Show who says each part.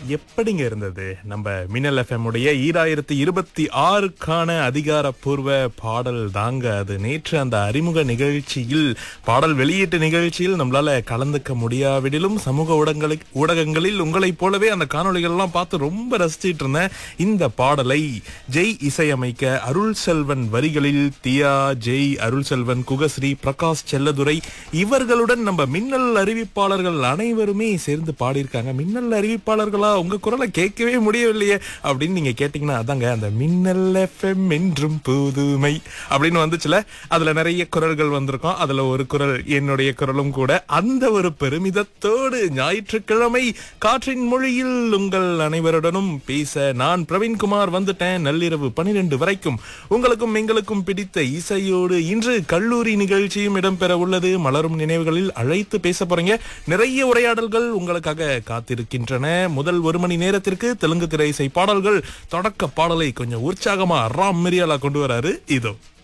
Speaker 1: எப்படிங்க இருந்தது நம்ம மின்னல் எஃப்எம் உடைய ஈராயிரத்தி இருபத்தி ஆறுக்கான அதிகாரப்பூர்வ பாடல் தாங்க அது நேற்று அந்த அறிமுக நிகழ்ச்சியில் பாடல் வெளியீட்டு நிகழ்ச்சியில் நம்மளால கலந்துக்க முடியாவிடிலும் சமூக ஊடகங்களில் ஊடகங்களில் உங்களைப் போலவே அந்த காணொளிகள் எல்லாம் பார்த்து ரொம்ப ரசிச்சிட்டு இருந்தேன் இந்த பாடலை ஜெய் இசையமைக்க அருள் செல்வன் வரிகளில் தியா ஜெய் அருள் செல்வன் குகஸ்ரீ பிரகாஷ் செல்லதுரை இவர்களுடன் நம்ம மின்னல் அறிவிப்பாளர்கள் அனைவருமே சேர்ந்து பாடியிருக்காங்க மின்னல் அறிவிப்பாளர்களா உங்க குரலை கேட்கவே முடியவில்லையே அப்படின்னு நீங்க கேட்டீங்கன்னா அதாங்க அந்த மின்னல் எஃப்எம் என்றும் புதுமை அப்படின்னு வந்துச்சுல அதுல நிறைய குரல்கள் வந்திருக்கும் அதுல ஒரு குரல் என்னுடைய குரலும் கூட அந்த ஒரு பெருமிதத்தோடு ஞாயிற்றுக்கிழமை காற்றின் மொழியில் உங்கள் அனைவருடனும் பேச நான் பிரவீன்குமார் வந்துட்டேன் நள்ளிரவு பனிரெண்டு வரைக்கும் உங்களுக்கும் எங்களுக்கும் பிடித்த இசையோடு இன்று கல்லூரி நிகழ்ச்சியும் இடம்பெற உள்ளது மலரும் நினைவுகளில் அழைத்து பேச போறீங்க நிறைய உரையாடல்கள் உங்களுக்காக காத்திருக்கின்றன முதல் ஒரு மணி நேரத்திற்கு தெலுங்கு திரை இசை பாடல்கள் தொடக்க பாடலை கொஞ்சம் உற்சாகமா ராம் மிரியாலா கொண்டு வராரு இதோ